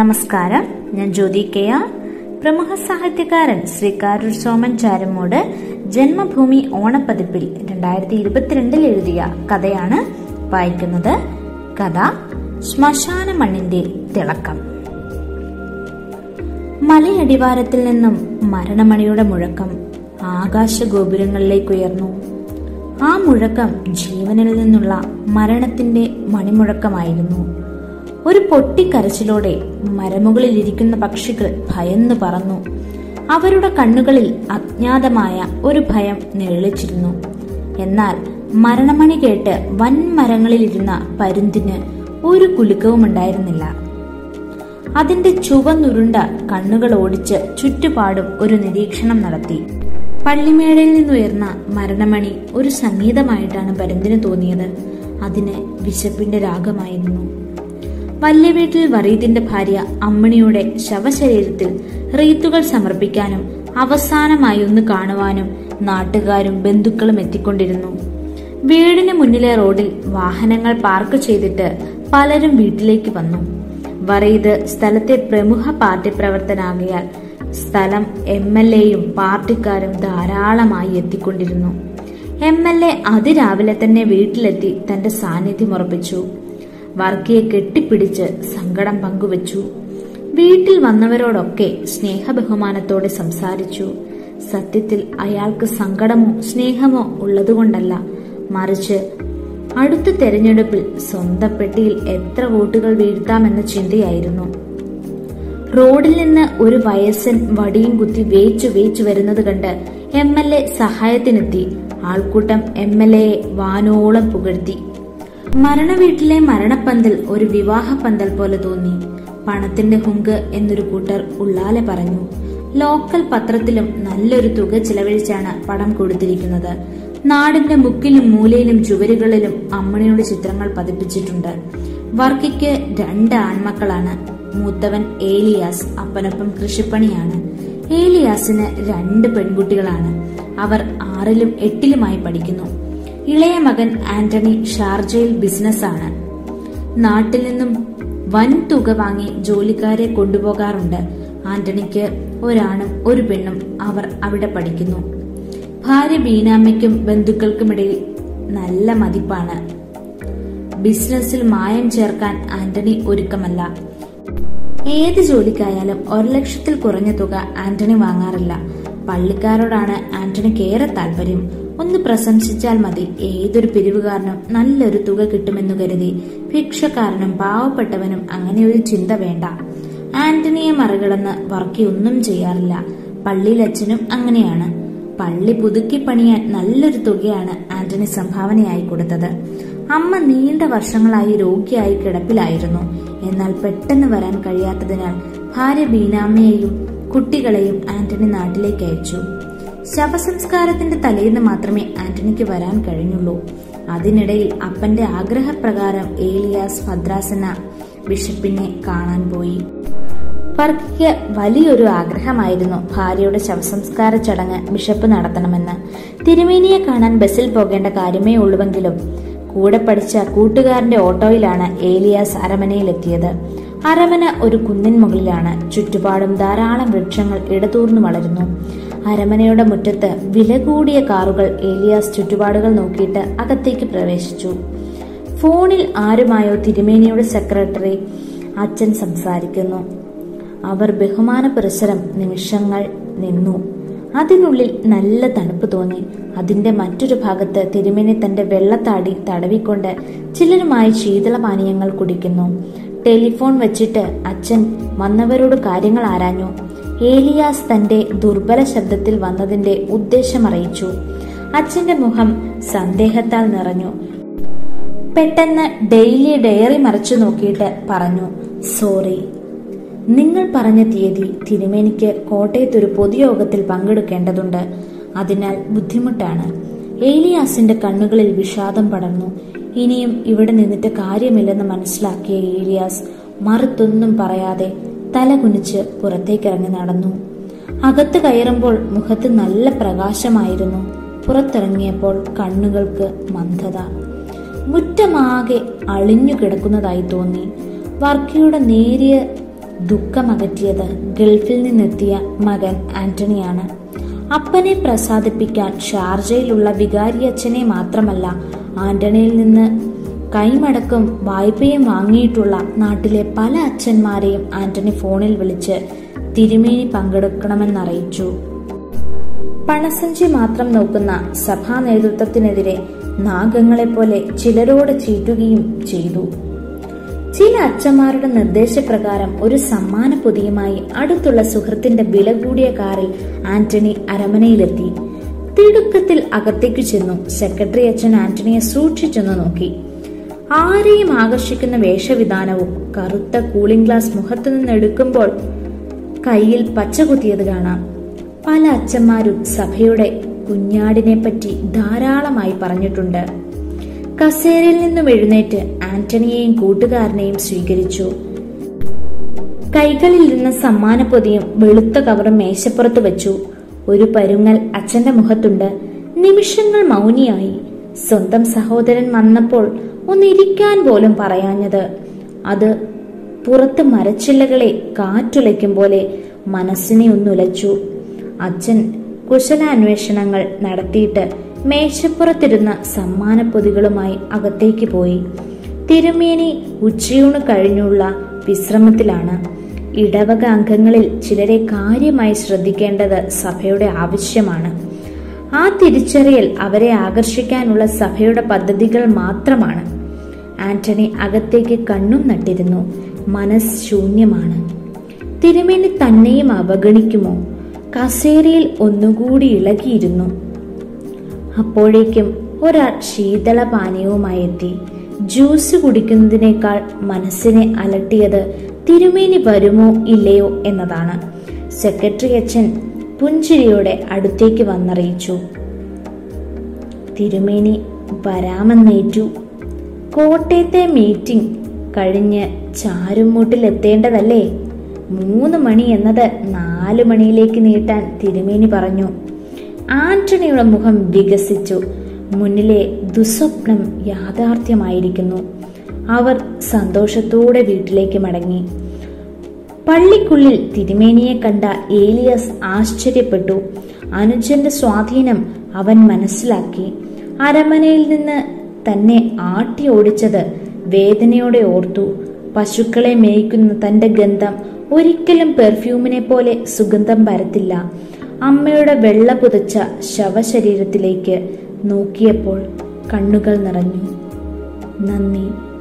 നമസ്കാരം ഞാൻ ജ്യോതി K R പ്രമുഖ സാഹിത്യകാരൻ ശ്രീ കാരൂർ സോമൻ ചാരമോട് ജന്മഭൂമി ഓണപ്പതിപ്പിൽ രണ്ടായിരത്തി ഇരുപത്തിരണ്ടിൽ എഴുതിയ കഥയാണ് വായിക്കുന്നത് കഥ ശ്മശാന മണ്ണിന്റെ തിളക്കം മലയടിവാരത്തിൽ നിന്നും മരണമണിയുടെ മുഴക്കം ആകാശഗോപുരങ്ങളിലേക്ക് ഉയർന്നു ആ മുഴക്കം ജീവനിൽ നിന്നുള്ള മരണത്തിന്റെ മണിമുഴക്കമായിരുന്നു ഒരു പൊട്ടിക്കരച്ചിലോടെ മരമുകളിൽ ഇരിക്കുന്ന പക്ഷികൾ ഭയന്നു പറന്നു അവരുടെ കണ്ണുകളിൽ അജ്ഞാതമായ ഒരു ഭയം നിഴലിച്ചിരുന്നു എന്നാൽ മരണമണി കേട്ട് വൻ മരങ്ങളിലിരുന്ന പരുന്തിന് ഒരു കുലുക്കവും ഉണ്ടായിരുന്നില്ല അതിന്റെ ചുവന്നുരുണ്ട കണ്ണുകൾ ഓടിച്ച് ചുറ്റുപാടും ഒരു നിരീക്ഷണം നടത്തി പള്ളിമേടയിൽ നിന്നുയർന്ന മരണമണി ഒരു സംഗീതമായിട്ടാണ് പരുന്തിന് തോന്നിയത് അതിന് വിശപ്പിന്റെ രാഗമായിരുന്നു വല്യ വീട്ടിൽ വറീദിന്റെ ഭാര്യ അമ്മണിയുടെ ശവശരീരത്തിൽ റീത്തുകൾ സമർപ്പിക്കാനും അവസാനമായി ഒന്ന് കാണുവാനും നാട്ടുകാരും ബന്ധുക്കളും എത്തിക്കൊണ്ടിരുന്നു വീടിന് മുന്നിലെ റോഡിൽ വാഹനങ്ങൾ പാർക്ക് ചെയ്തിട്ട് പലരും വീട്ടിലേക്ക് വന്നു വറീദ് സ്ഥലത്തെ പ്രമുഖ പാർട്ടി പ്രവർത്തനാകിയാൽ സ്ഥലം എം എൽ എയും പാർട്ടിക്കാരും ധാരാളമായി എത്തിക്കൊണ്ടിരുന്നു എം എൽ എ അതിരാവിലെ തന്നെ വീട്ടിലെത്തി തന്റെ സാന്നിധ്യം ഉറപ്പിച്ചു വർക്കിയെ കെട്ടിപ്പിടിച്ച് സങ്കടം പങ്കുവച്ചു വീട്ടിൽ വന്നവരോടൊക്കെ സ്നേഹബഹുമാനത്തോടെ സംസാരിച്ചു സത്യത്തിൽ അയാൾക്ക് സങ്കടമോ സ്നേഹമോ ഉള്ളതുകൊണ്ടല്ല മറിച്ച് അടുത്ത തെരഞ്ഞെടുപ്പിൽ സ്വന്തം പെട്ടിയിൽ എത്ര വോട്ടുകൾ വീഴ്ത്താമെന്ന ചിന്തയായിരുന്നു റോഡിൽ നിന്ന് ഒരു വയസ്സൻ വടിയും കുത്തി വേച്ചു വേച്ചു വരുന്നത് കണ്ട് എം എൽ എ സഹായത്തിനെത്തി ആൾക്കൂട്ടം എം എൽ എയെ വാനോളം പുകഴ്ത്തി മരണവീട്ടിലെ മരണപ്പന്തൽ ഒരു വിവാഹ പന്തൽ പോലെ തോന്നി പണത്തിന്റെ ഹുങ്ക് എന്നൊരു കൂട്ടർ ഉള്ളാലെ പറഞ്ഞു ലോക്കൽ പത്രത്തിലും നല്ലൊരു തുക ചിലവഴിച്ചാണ് പടം കൊടുത്തിരിക്കുന്നത് നാടിന്റെ മുക്കിലും മൂലയിലും ചുവരുകളിലും അമ്മണിയുടെ ചിത്രങ്ങൾ പതിപ്പിച്ചിട്ടുണ്ട് വർക്കിക്ക് രണ്ട് ആൺമക്കളാണ് മൂത്തവൻ ഏലിയാസ് അപ്പനൊപ്പം കൃഷിപ്പണിയാണ് ഏലിയാസിന് രണ്ട് പെൺകുട്ടികളാണ് അവർ ആറിലും എട്ടിലുമായി പഠിക്കുന്നു ഇളയ മകൻ ആന്റണി ഷാർജയിൽ ബിസിനസ്സാണ് നാട്ടിൽ നിന്നും വൻ തുക വാങ്ങി ജോലിക്കാരെ കൊണ്ടുപോകാറുണ്ട് ആന്റണിക്ക് ഒരാണും ഒരു പെണ്ണും അവർ അവിടെ പഠിക്കുന്നു ഭാര്യ ബീനാമ്മയ്ക്കും ബന്ധുക്കൾക്കുമിടയിൽ നല്ല മതിപ്പാണ് ബിസിനസ്സിൽ മായം ചേർക്കാൻ ആന്റണി ഒരുക്കമല്ല ഏത് ജോലിക്കായാലും ഒരു ലക്ഷത്തിൽ കുറഞ്ഞ തുക ആന്റണി വാങ്ങാറില്ല പള്ളിക്കാരോടാണ് ആന്റണിക്ക് ഏറെ താല്പര്യം ഒന്ന് പ്രശംസിച്ചാൽ മതി ഏതൊരു പിരിവുകാരനും നല്ലൊരു തുക കിട്ടുമെന്നു കരുതി ഭിക്ഷക്കാരനും പാവപ്പെട്ടവനും അങ്ങനെ ഒരു ചിന്ത വേണ്ട ആന്റണിയെ മറികടന്ന് വർക്കി ഒന്നും ചെയ്യാറില്ല പള്ളിയിലച്ഛനും അങ്ങനെയാണ് പള്ളി പുതുക്കി പണിയാൻ നല്ലൊരു തുകയാണ് ആന്റണി സംഭാവനയായി കൊടുത്തത് അമ്മ നീണ്ട വർഷങ്ങളായി രോഗിയായി കിടപ്പിലായിരുന്നു എന്നാൽ പെട്ടെന്ന് വരാൻ കഴിയാത്തതിനാൽ ഭാര്യ ബീനാമ്മയെയും കുട്ടികളെയും ആന്റണി നാട്ടിലേക്ക് അയച്ചു ശവസംസ്കാരത്തിന്റെ തലേന്ന് മാത്രമേ ആന്റണിക്ക് വരാൻ കഴിഞ്ഞുള്ളൂ അതിനിടയിൽ അപ്പന്റെ ആഗ്രഹപ്രകാരം ഏലിയാസ് ഭദ്രാസന ബിഷപ്പിനെ കാണാൻ പോയി വർക്കിക്ക് വലിയൊരു ആഗ്രഹമായിരുന്നു ഭാര്യയുടെ ശവസംസ്കാര ചടങ്ങ് ബിഷപ്പ് നടത്തണമെന്ന് തിരുമേനിയെ കാണാൻ ബസ്സിൽ പോകേണ്ട കാര്യമേ ഉള്ളുവെങ്കിലും കൂടെ പഠിച്ച കൂട്ടുകാരന്റെ ഓട്ടോയിലാണ് ഏലിയാസ് അരമനയിലെത്തിയത് അരമന ഒരു കുന്നിൻ മുകളിലാണ് ചുറ്റുപാടും ധാരാളം വൃക്ഷങ്ങൾ ഇടതൂർന്നു വളരുന്നു അരമനയുടെ മുറ്റത്ത് വില കൂടിയ കാറുകൾ ഏലിയാസ് ചുറ്റുപാടുകൾ നോക്കിയിട്ട് അകത്തേക്ക് പ്രവേശിച്ചു ഫോണിൽ ആരുമായോ തിരുമേനിയുടെ സെക്രട്ടറി അച്ഛൻ സംസാരിക്കുന്നു അവർ ബഹുമാന പുരസരം നിമിഷങ്ങൾ നിന്നു അതിനുള്ളിൽ നല്ല തണുപ്പ് തോന്നി അതിന്റെ മറ്റൊരു ഭാഗത്ത് തിരുമേനി തന്റെ വെള്ളത്താടി തടവിക്കൊണ്ട് ചിലരുമായി ശീതളപാനീയങ്ങൾ കുടിക്കുന്നു ടെലിഫോൺ വെച്ചിട്ട് അച്ഛൻ വന്നവരോട് കാര്യങ്ങൾ ആരാഞ്ഞു ഏലിയാസ് തന്റെ ദുർബല ശബ്ദത്തിൽ വന്നതിന്റെ ഉദ്ദേശം അറിയിച്ചു അച്ഛന്റെ മുഖം സന്ദേഹത്താൽ നിറഞ്ഞു പെട്ടെന്ന് ഡെയിലി ഡയറി മറിച്ചു നോക്കിയിട്ട് പറഞ്ഞു സോറി നിങ്ങൾ പറഞ്ഞ തീയതി തിരുമേനിക്ക് കോട്ടയത്തൊരു പൊതുയോഗത്തിൽ പങ്കെടുക്കേണ്ടതുണ്ട് അതിനാൽ ബുദ്ധിമുട്ടാണ് ഏലിയാസിന്റെ കണ്ണുകളിൽ വിഷാദം പടർന്നു ഇനിയും ഇവിടെ നിന്നിട്ട് കാര്യമില്ലെന്ന് മനസ്സിലാക്കിയ ഏലിയാസ് മറുത്തൊന്നും പറയാതെ തല കുനിച്ച് പുറത്തേക്കിറങ്ങി നടന്നു അകത്ത് കയറുമ്പോൾ മുഖത്ത് നല്ല പ്രകാശമായിരുന്നു പുറത്തിറങ്ങിയപ്പോൾ കണ്ണുകൾക്ക് മന്ദത മുറ്റമാകെ അളിഞ്ഞു കിടക്കുന്നതായി തോന്നി വർക്കിയുടെ നേരിയ ദുഃഖമകറ്റിയത് ഗൾഫിൽ നിന്നെത്തിയ മകൻ ആന്റണിയാണ് അപ്പനെ പ്രസാദിപ്പിക്കാൻ ഷാർജയിലുള്ള വികാരിയച്ഛനെ മാത്രമല്ല ആന്റണിയിൽ നിന്ന് കൈമടക്കും വായ്പയും വാങ്ങിയിട്ടുള്ള നാട്ടിലെ പല അച്ഛന്മാരെയും ആന്റണി ഫോണിൽ വിളിച്ച് തിരുമേനി പങ്കെടുക്കണമെന്നറിയിച്ചു പണസഞ്ചി മാത്രം നോക്കുന്ന സഭാ നേതൃത്വത്തിനെതിരെ നാഗങ്ങളെപ്പോലെ ചിലരോട് ചീറ്റുകയും ചെയ്തു ചില അച്ഛന്മാരുടെ നിർദ്ദേശപ്രകാരം ഒരു സമ്മാന പൊതിയുമായി അടുത്തുള്ള സുഹൃത്തിന്റെ വില കൂടിയ കാറിൽ ആന്റണി അരമനയിലെത്തി തിടുക്കത്തിൽ അകത്തേക്ക് ചെന്നു സെക്രട്ടറി അച്ഛൻ ആന്റണിയെ സൂക്ഷിച്ചെന്ന് നോക്കി ആരെയും ആകർഷിക്കുന്ന വേഷവിധാനവും കറുത്ത കൂളിംഗ് ഗ്ലാസ് മുഖത്തു നിന്ന് എടുക്കുമ്പോൾ കയ്യിൽ പച്ച കുത്തിയത് കാണാം പല അച്ഛന്മാരും സഭയുടെ കുഞ്ഞാടിനെ പറ്റി ധാരാളമായി പറഞ്ഞിട്ടുണ്ട് കസേരയിൽ നിന്നും എഴുന്നേറ്റ് ആന്റണിയെയും കൂട്ടുകാരനെയും സ്വീകരിച്ചു കൈകളിൽ ഇരുന്ന സമ്മാനപ്പൊതിയും വെളുത്ത കവറും മേശപ്പുറത്ത് വെച്ചു ഒരു പരുങ്ങൽ അച്ഛന്റെ മുഖത്തുണ്ട് നിമിഷങ്ങൾ മൗനിയായി സ്വന്തം സഹോദരൻ വന്നപ്പോൾ ഒന്നിരിക്കാൻ പോലും പറയാഞ്ഞത് അത് പുറത്ത് മരച്ചില്ലകളെ കാറ്റുലയ്ക്കും പോലെ മനസ്സിനെ ഒന്നുലച്ചു അച്ഛൻ കുശലാന്വേഷണങ്ങൾ നടത്തിയിട്ട് മേശപ്പുറത്തിരുന്ന സമ്മാനപ്പൊതികളുമായി അകത്തേക്ക് പോയി തിരുമേനി ഉച്ചയൂണ് കഴിഞ്ഞുള്ള വിശ്രമത്തിലാണ് ഇടവക അംഗങ്ങളിൽ ചിലരെ കാര്യമായി ശ്രദ്ധിക്കേണ്ടത് സഭയുടെ ആവശ്യമാണ് ആ തിരിച്ചറിയൽ അവരെ ആകർഷിക്കാനുള്ള സഭയുടെ പദ്ധതികൾ മാത്രമാണ് ആന്റണി അകത്തേക്ക് കണ്ണും നട്ടിരുന്നു മനസ്സ് ശൂന്യമാണ് തിരുമേനി തന്നെയും അവഗണിക്കുമോ കസേരയിൽ ഒന്നുകൂടി ഇളകിയിരുന്നു അപ്പോഴേക്കും ഒരാൾ ശീതളപാനീയവുമായി എത്തി ജ്യൂസ് കുടിക്കുന്നതിനേക്കാൾ മനസ്സിനെ അലട്ടിയത് തിരുമേനി വരുമോ ഇല്ലയോ എന്നതാണ് സെക്രട്ടറി അച്ഛൻ പുഞ്ചിരിയോടെ അടുത്തേക്ക് വന്നറിയിച്ചു തിരുമേനി വരാമെന്നേറ്റു കോട്ടയത്തെ മീറ്റിംഗ് കഴിഞ്ഞ് ചാരുമൂട്ടിലെത്തേണ്ടതല്ലേ മൂന്ന് മണി എന്നത് നാല് മണിയിലേക്ക് നീട്ടാൻ തിരുമേനി പറഞ്ഞു ആന്റണിയുടെ മുഖം വികസിച്ചു മുന്നിലെ ദുസ്വപ്നം യാഥാർത്ഥ്യമായിരിക്കുന്നു അവർ സന്തോഷത്തോടെ വീട്ടിലേക്ക് മടങ്ങി പള്ളിക്കുള്ളിൽ തിരുമേനിയെ കണ്ട ഏലിയസ് ആശ്ചര്യപ്പെട്ടു അനുജന്റെ സ്വാധീനം അവൻ മനസ്സിലാക്കി അരമനയിൽ നിന്ന് തന്നെ ആട്ടി ഓടിച്ചത് വേദനയോടെ ഓർത്തു പശുക്കളെ മേയ്ക്കുന്ന തന്റെ ഗന്ധം ഒരിക്കലും പെർഫ്യൂമിനെ പോലെ സുഗന്ധം പരത്തില്ല അമ്മയുടെ വെള്ള പുതച്ച ശവശരീരത്തിലേക്ക് നോക്കിയപ്പോൾ കണ്ണുകൾ നിറഞ്ഞു നന്ദി